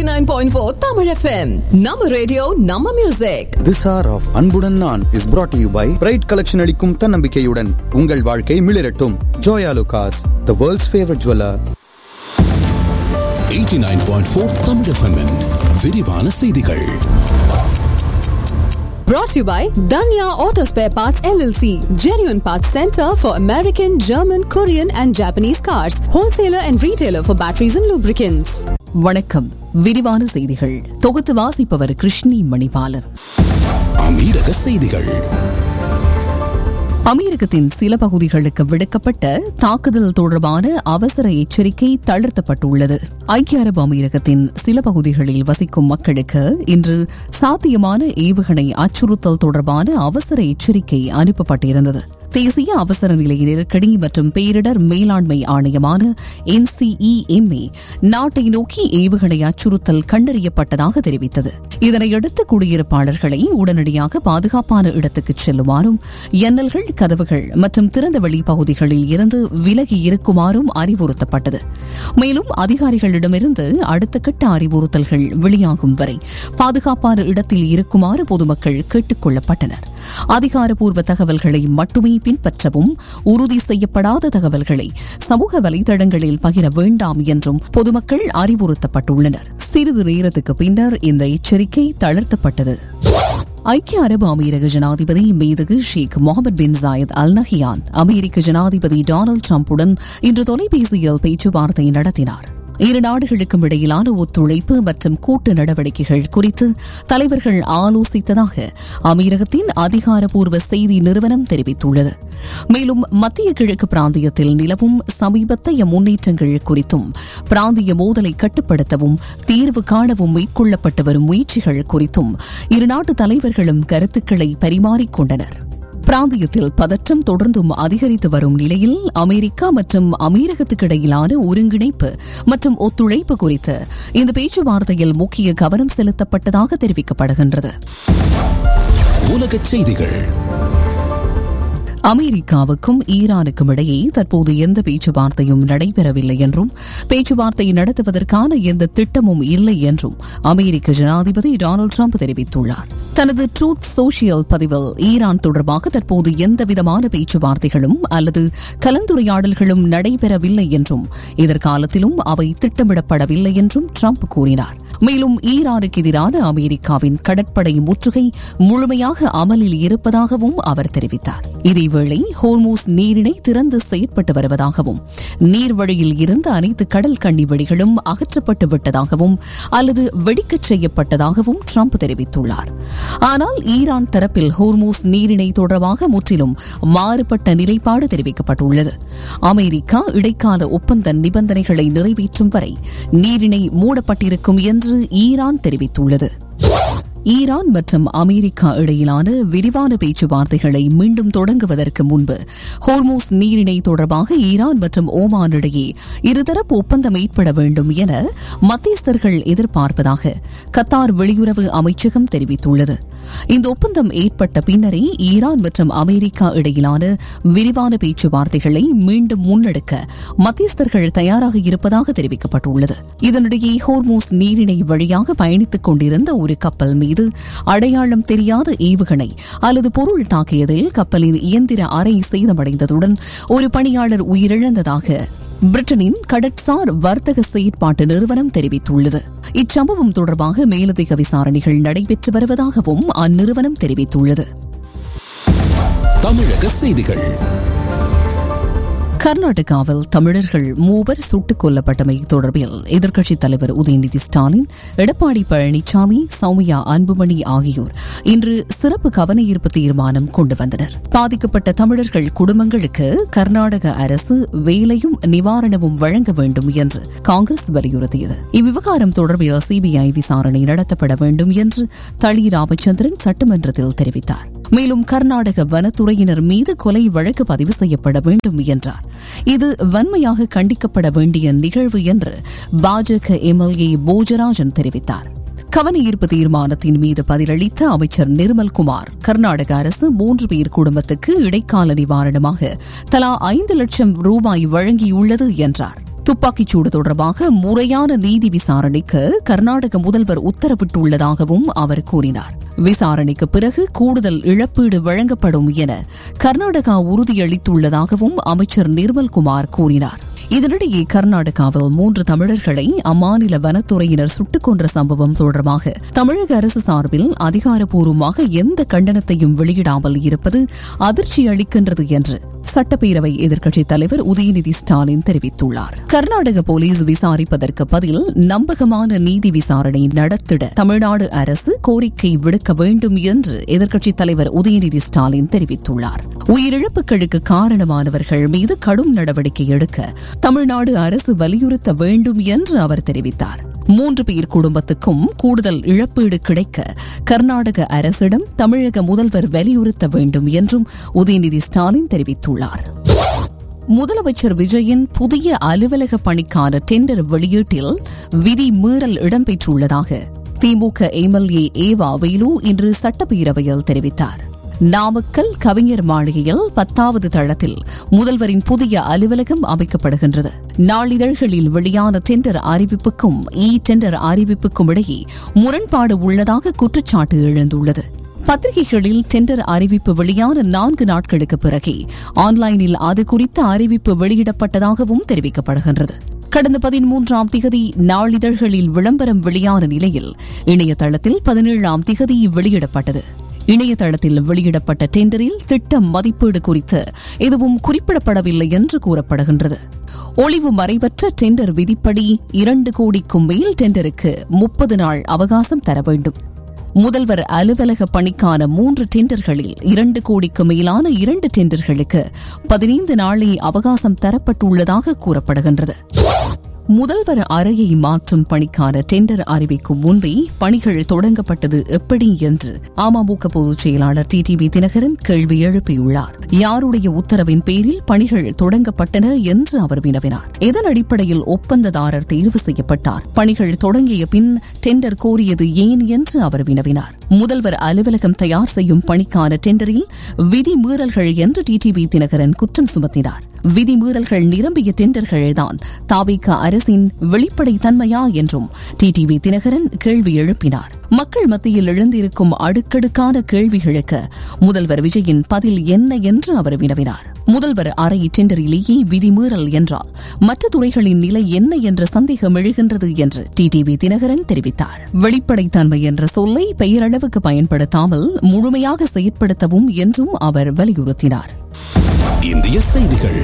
89.4 Tamil FM. நம்ம radio நம்ம music this ஆர் ஆஃப் அன்புடன் நான் is brought to you by pride collection அளிக்கும் தன்னம்பிக்கையுடன் உங்கள் வாழ்க்கை மிளிரட்டும் Joyalukkas the world's favourite jeweller 89.4 Tamil FM -இன் விரிவான செய்திகள் brought to you by Danya Auto Spare Parts LLC. Genuine Parts Center for American, German, Korean and Japanese cars. Wholesaler and retailer for batteries and lubricants. வணக்கம் விரிவான செய்திகள் தொகுத்து வாசிப்பவர் கிருஷ்ணி மணிபாலன் அமீரக செய்திகள் அமெரிக்கத்தின் சில பகுதிகளுக்கு விடுக்கப்பட்ட தாக்குதல் தொடர்பான அவசர எச்சரிக்கை தளர்த்தப்பட்டுள்ளது ஐக்கிய அரபு அமீரகத்தின் சில பகுதிகளில் வசிக்கும் மக்களுக்கு இன்று சாத்தியமான ஏவுகணை அச்சுறுத்தல் தொடர்பான அவசர எச்சரிக்கை அனுப்பப்பட்டிருந்தது தேசிய அவசர நிலை நெருக்கடி மற்றும் பேரிடர் மேலாண்மை ஆணையமான என்சிஇஎம்ஏ நாட்டை நோக்கி ஏவுகணை அச்சுறுத்தல் கண்டறியப்பட்டதாக தெரிவித்தது இதனையடுத்து குடியிருப்பாளர்களை உடனடியாக பாதுகாப்பான இடத்துக்கு செல்லுமாறும் எண்ணல்கள் கதவுகள் மற்றும் திறந்தவெளி பகுதிகளில் இருந்து விலகி இருக்குமாறும் அறிவுறுத்தப்பட்டது மேலும் அதிகாரிகளிடமிருந்து அடுத்த கட்ட அறிவுறுத்தல்கள் வெளியாகும் வரை பாதுகாப்பான இடத்தில் இருக்குமாறு பொதுமக்கள் கேட்டுக் கொள்ளப்பட்டனர் அதிகாரப்பூர்வ தகவல்களை மட்டுமே பின்பற்றவும் உறுதி செய்யப்படாத தகவல்களை சமூக வலைதளங்களில் பகிர வேண்டாம் என்றும் பொதுமக்கள் அறிவுறுத்தப்பட்டுள்ளனர் சிறிது நேரத்துக்கு பின்னர் இந்த எச்சரிக்கை தளர்த்தப்பட்டது ஐக்கிய அரபு அமீரக ஜனாதிபதி மீதுகு Sheikh Mohammed bin Zayed Al Nahyan அமெரிக்க ஜனாதிபதி டொனால்டு டிரம்புடன் இன்று தொலைபேசியில் பேச்சுவார்த்தை நடத்தினார் இரு நாடுகளுக்கும் இடையிலான ஒத்துழைப்பு மற்றும் கூட்டு நடவடிக்கைகள் குறித்து தலைவர்கள் ஆலோசித்ததாக அமீரகத்தின் அதிகாரப்பூர்வ செய்தி நிறுவனம் தெரிவித்துள்ளது மேலும் மத்திய கிழக்கு பிராந்தியத்தில் நிலவும் சமீபத்தைய முன்னேற்றங்கள் குறித்தும் பிராந்திய மோதலை கட்டுப்படுத்தவும் தீர்வு காணவும் மேற்கொள்ளப்பட்டு வரும் முயற்சிகள் குறித்தும் இரு நாட்டு தலைவர்களும் கருத்துக்களை பரிமாறிக்கொண்டனர் பிராந்தியத்தில் பதற்றம் தொடர்ந்தும் அதிகரித்து வரும் நிலையில் அமெரிக்கா மற்றும் அமீரகத்துக்கு இடையிலான ஒருங்கிணைப்பு மற்றும் ஒத்துழைப்பு குறித்து இந்த பேச்சுவார்த்தையில் முக்கிய கவனம் செலுத்தப்பட்டதாக தெரிவிக்கப்படுகின்றது உலகச் செய்திகள் அமெரிக்காவுக்கும் ஈரானுக்கும் இடையே தற்போது எந்த பேச்சுவார்த்தையும் நடைபெறவில்லை என்றும் பேச்சுவார்த்தை நடத்துவதற்கான எந்த திட்டமும் இல்லை என்றும் அமெரிக்க ஜனாதிபதி டொனால்டு ட்ரம்ப் தெரிவித்துள்ளார் தனது ட்ரூத் சோஷியல் பதிவில் ஈரான் தொடர்பாக தற்போது எந்தவிதமான பேச்சுவார்த்தைகளும் அல்லது கலந்துரையாடல்களும் நடைபெறவில்லை என்றும் எதிர்காலத்திலும் அவை திட்டமிடப்படவில்லை என்றும் ட்ரம்ப் கூறினார் மேலும் ஈரானுக்கு எதிரான அமெரிக்காவின் கடற்படை முற்றுகை முழுமையாக அமலில் இருப்பதாகவும் அவர் தெரிவித்தார் இதேவேளை ஹோர்மூஸ் நீரிணை திறந்து செயற்பட்டு வருவதாகவும் நீர்வழியில் இருந்த அனைத்து கடல் கண்ணி வெடிகளும் அகற்றப்பட்டு விட்டதாகவும் அல்லது வெடிக்கச் செய்யப்பட்டதாகவும் ட்ரம்ப் தெரிவித்துள்ளார் ஆனால் ஈரான் தரப்பில் ஹோர்மூஸ் நீரிணை தொடர்பாக முற்றிலும் மாறுபட்ட நிலைப்பாடு தெரிவிக்கப்பட்டுள்ளது அமெரிக்கா இடைக்கால ஒப்பந்த நிபந்தனைகளை நிறைவேற்றும் வரை நீரிணை மூடப்பட்டிருக்கும் என்று ஈரான் தெரிவித்துள்ளது ஈரான் மற்றும் அமெரிக்கா இடையிலான விரிவான பேச்சுவார்த்தைகளை மீண்டும் தொடங்குவதற்கு முன்பு ஹோர்மோஸ் நீரிணை தொடர்பாக ஈரான் மற்றும் ஓமான் இடையே இருதரப்பு ஒப்பந்தம் ஏற்பட வேண்டும் என மத்தியஸ்தர்கள் எதிர்பார்ப்பதாக கத்தார் வெளியுறவு அமைச்சகம் தெரிவித்துள்ளது இந்த ஒப்பந்தம் ஏற்பட்ட பின்னரே ஈரான் மற்றும் அமெரிக்கா இடையிலான விரிவான பேச்சுவார்த்தைகளை மீண்டும் முன்னெடுக்க மத்தியஸ்தர்கள் தயாராக இருப்பதாக தெரிவிக்கப்பட்டுள்ளது இதனிடையே ஹோர்மோஸ் நீரிணை வழியாக பயணித்துக் கொண்டிருந்த ஒரு கப்பல் மீது அடையாளம் தெரியாத ஏவுகணை அல்லது பொருள் தாக்கியதில் கப்பலின் இயந்திர அறை சேதமடைந்ததுடன் ஒரு பணியாளர் உயிரிழந்ததாக பிரிட்டனின் கடற்சார் வர்த்தக செயற்பாட்டு நிறுவனம் தெரிவித்துள்ளது இச்சம்பவம் தொடர்பாக மேலதிக விசாரணைகள் நடைபெற்று வருவதாகவும் அந்நிறுவனம் தெரிவித்துள்ளது தமிழக செய்திகள் கர்நாடகாவில் தமிழர்கள் மூவர் சுட்டுக் கொல்லப்பட்டமை தொடர்பில் எதிர்க்கட்சித் தலைவர் உதயநிதி ஸ்டாலின் எடப்பாடி பழனிசாமி சௌமியா அன்புமணி ஆகியோர் இன்று சிறப்பு கவன ஈர்ப்பு தீர்மானம் கொண்டு வந்தனர் பாதிக்கப்பட்ட தமிழர்கள் குடும்பங்களுக்கு கர்நாடக அரசு வேலையும் நிவாரணமும் வழங்க வேண்டும் என்று காங்கிரஸ் வலியுறுத்தியது இவ்விவகாரம் தொடர்பில் சிபிஐ விசாரணை நடத்தப்பட வேண்டும் என்று தளி ராமச்சந்திரன் சட்டமன்றத்தில் தெரிவித்தார் மேலும் கர்நாடக வனத்துறையினர் மீது கொலை வழக்கு பதிவு செய்யப்பட வேண்டும் என்றார் இது வன்மையாக கண்டிக்கப்பட வேண்டிய நிகழ்வு என்று பாஜக எம்எல்ஏ போஜராஜன் தெரிவித்தார் கவன ஈர்ப்பு தீர்மானத்தின் மீது பதிலளித்த அமைச்சர் நிர்மல்குமார் கர்நாடக அரசு மூன்று பேர் குடும்பத்துக்கு இடைக்கால நிவாரணமாக தலா ஐந்து லட்சம் ரூபாய் வழங்கியுள்ளது என்றார் துப்பாக்கிச்சூடு தொடர்பாக முறையான நீதி விசாரணைக்கு கர்நாடக முதல்வர் உத்தரவிட்டுள்ளதாகவும் அவர் கூறினார் விசாரணைக்கு பிறகு கூடுதல் இழப்பீடு வழங்கப்படும் என கர்நாடகா உறுதியளித்துள்ளதாகவும் அமைச்சர் நிர்மல்குமார் கூறினார் இதனிடையே கர்நாடகாவில் மூன்று தமிழர்களை அம்மாநில வனத்துறையினர் சுட்டுக் கொன்ற சம்பவம் தொடர்பாக தமிழக அரசு சார்பில் அதிகாரப்பூர்வமாக எந்த கண்டனத்தையும் வெளியிடாமல் இருப்பது அதிர்ச்சி அளிக்கின்றது என்று சட்டப்பேரவை எதிர்க்கட்சித் தலைவர் உதயநிதி ஸ்டாலின் தெரிவித்துள்ளார் கர்நாடக போலீஸ் விசாரிப்பதற்கு பதில் நம்பகமான நீதி விசாரணை நடத்திட தமிழ்நாடு அரசு கோரிக்கை விடுக்க வேண்டும் என்று எதிர்க்கட்சித் தலைவர் உதயநிதி ஸ்டாலின் தெரிவித்துள்ளார் உயிரிழப்புகளுக்கு காரணமானவர்கள் மீது கடும் நடவடிக்கை எடுக்க தமிழ்நாடு அரசு வலியுறுத்த வேண்டும் என்று அவர் தெரிவித்தார் மூன்று பேர் குடும்பத்துக்கும் கூடுதல் இழப்பீடு கிடைக்க கர்நாடக அரசிடம் தமிழக முதல்வர் வலியுறுத்த வேண்டும் என்றும் உதயநிதி ஸ்டாலின் தெரிவித்துள்ளார் முதலமைச்சர் விஜயின் புதிய அலுவலக பணிக்கான டெண்டர் வெளியீட்டில் விதி மீறல் இடம்பெற்றுள்ளதாக திமுக எம்எல்ஏ ஏவா வேலு இன்று சட்டப்பேரவையில் தெரிவித்தார் நாமக்கல் கவிஞர் மாளிகையில் பத்தாவது தளத்தில் முதல்வரின் புதிய அலுவலகம் அமைக்கப்படுகின்றது நாளிதழ்களில் வெளியான டெண்டர் அறிவிப்புக்கும் இ டெண்டர் அறிவிப்புக்கும் இடையே முரண்பாடு உள்ளதாக குற்றச்சாட்டு எழுந்துள்ளது பத்திரிகைகளில் டெண்டர் அறிவிப்பு வெளியான நான்கு நாட்களுக்கு பிறகே ஆன்லைனில் அது குறித்த அறிவிப்பு வெளியிடப்பட்டதாகவும் தெரிவிக்கப்படுகின்றது கடந்த பதிமூன்றாம் திகதி நாளிதழ்களில் விளம்பரம் வெளியான நிலையில் இணையதளத்தில் பதினேழாம் திகதி வெளியிடப்பட்டது இணையதளத்தில் வெளியிடப்பட்ட டெண்டரில் திட்ட மதிப்பீடு குறித்து எதுவும் குறிப்பிடப்படவில்லை என்று கூறப்படுகின்றது ஒளிவு மறைவற்ற டெண்டர் விதிப்படி இரண்டு கோடிக்கும் மேல் டெண்டருக்கு முப்பது நாள் அவகாசம் தர வேண்டும் முதல்வர் அலுவலக பணிக்கான மூன்று டெண்டர்களில் இரண்டு கோடிக்கு மேலான இரண்டு டெண்டர்களுக்கு பதினைந்து நாளே அவகாசம் தரப்பட்டுள்ளதாக கூறப்படுகின்றது முதல்வர் அறையை மாற்றும் பணிக்கான டெண்டர் அறிவிக்கும் முன்பே பணிகள் தொடங்கப்பட்டது எப்படி என்று அமமுக பொதுச் செயலாளர் டி டி வி தினகரன் கேள்வி எழுப்பியுள்ளார் யாருடைய உத்தரவின் பேரில் பணிகள் தொடங்கப்பட்டன என்று அவர் வினவினார் இதன் அடிப்படையில் ஒப்பந்ததாரர் தேர்வு செய்யப்பட்டார் பணிகள் தொடங்கிய பின் டெண்டர் கோரியது ஏன் என்று அவர் வினவினார் முதல்வர் அலுவலகம் தயார் செய்யும் பணிக்கான டெண்டரில் விதிமீறல்கள் என்று டிடிவி தினகரன் குற்றம் சுமத்தினார் விதிமீறல்கள் நிரம்பிய டெண்டர்கள்தான் தாவிக அரசின் வெளிப்படை தன்மையா என்றும் டிடிவி தினகரன் கேள்வி எழுப்பினார் மக்கள் மத்தியில் எழுந்திருக்கும் அடுக்கடுக்கான கேள்விகளுக்கு முதல்வர் விஜயின் பதில் என்ன என்று அவர் வினவினார் முதல்வர் அறை டெண்டரிலேயே விதிமீறல் என்றால் மற்ற துறைகளின் நிலை என்ன என்ற சந்தேகம் எழுகின்றது என்று டிடிவி தினகரன் தெரிவித்தார் வெளிப்படைத்தன்மை என்ற சொல்லை பெயரளவுக்கு பயன்படுத்தாமல் முழுமையாக செயற்படுத்தவும் என்றும் அவர் வலியுறுத்தினார் இந்திய செய்திகள்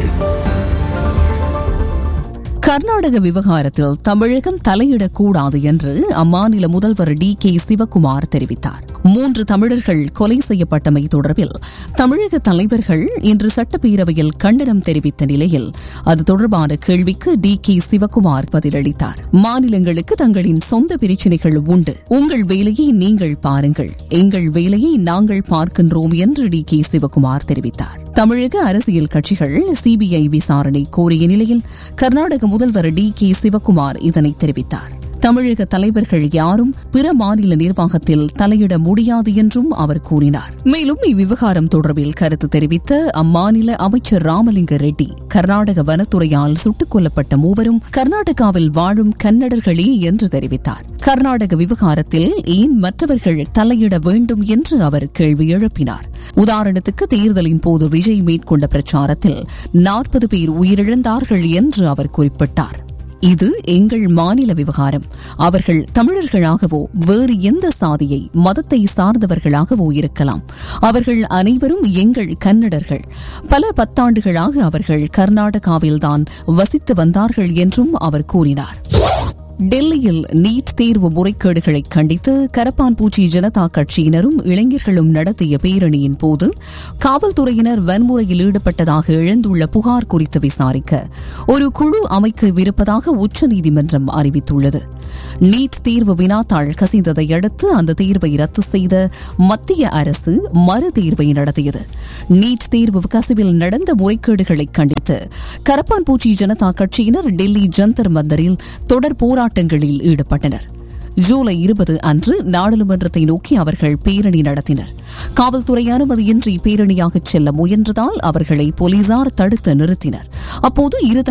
கர்நாடக விவகாரத்தில் தமிழகம் தலையிடக்கூடாது என்று அம்மாநில முதல்வர் டி கே சிவக்குமார் தெரிவித்தார் மூன்று தமிழர்கள் கொலை செய்யப்பட்டமை தொடர்பில் தமிழக தலைவர்கள் இன்று சட்டப்பேரவையில் கண்டனம் தெரிவித்த நிலையில் அது தொடர்பான கேள்விக்கு டி கே சிவக்குமார் பதிலளித்தார் மாநிலங்களுக்கு தங்களின் சொந்த பிரச்சினைகள் உண்டு உங்கள் வேலையை நீங்கள் பாருங்கள் எங்கள் வேலையை நாங்கள் பார்க்கின்றோம் என்று டி கே சிவக்குமார் தெரிவித்தார் தமிழக அரசியல் கட்சிகள் சிபிஐ விசாரணை கோரிய நிலையில் கர்நாடக முதல்வர் டி கே சிவக்குமார் இதனை தெரிவித்தார் தமிழக தலைவர்கள் யாரும் பிற மாநில நிர்வாகத்தில் தலையிட முடியாது என்றும் அவர் கூறினார் மேலும் இவ்விவகாரம் தொடர்பில் கருத்து தெரிவித்த அம்மாநில அமைச்சர் ராமலிங்க ரெட்டி கர்நாடக வனத்துறையால் சுட்டுக் கொல்லப்பட்ட மூவரும் கர்நாடகாவில் வாழும் கன்னடர்களே என்று தெரிவித்தார் கர்நாடக விவகாரத்தில் ஏன் மற்றவர்கள் தலையிட வேண்டும் என்று அவர் கேள்வி எழுப்பினார் உதாரணத்துக்கு தேர்தலின் போது விஜய் மேற்கொண்ட பிரச்சாரத்தில் நாற்பது பேர் உயிரிழந்தார்கள் என்று அவர் குறிப்பிட்டார் இது எங்கள் மாநில விவகாரம் அவர்கள் தமிழர்களாகவோ வேறு எந்த சாதியை மதத்தை சார்ந்தவர்களாகவோ இருக்கலாம் அவர்கள் அனைவரும் எங்கள் கன்னடர்கள் பல பத்தாண்டுகளாக அவர்கள் கர்நாடகாவில்தான் வசித்து வந்தார்கள் என்றும் அவர் கூறினார் டெல்லியில் நீட் தேர்வு முறைகேடுகளை கண்டித்து கரப்பான்பூச்சி ஜனதா கட்சியினரும் இளைஞர்களும் நடத்திய பேரணியின் போது காவல்துறையினர் வன்முறையில் ஈடுபட்டதாக எழுந்துள்ள புகார் குறித்து விசாரிக்க ஒரு குழு அமைக்கவிருப்பதாக உச்சநீதிமன்றம் அறிவித்துள்ளது நீட் தேர்வு வினாத்தாள் கசிந்ததை அடுத்து அந்த தேர்வை ரத்து செய்த மத்திய அரசு மறு தேர்வை நடத்தியது நீட் தேர்வு கசிவில் நடந்த முறைகேடுகளை கண்டித்து கரப்பான்பூச்சி ஜனதா கட்சியினர் டெல்லி ஜந்தர் மந்தரில் தொடர் போராட்டங்களில் ஈடுபட்டனர் ஜூலை இருபது அன்று நாடாளுமன்றத்தை நோக்கி அவர்கள் பேரணி நடத்தினர் காவல்துறை அனுமதியின்றி பேரணியாக செல்ல முயன்றதால் அவர்களை போலீசார் தடுத்து நிறுத்தினர் அப்போது இரு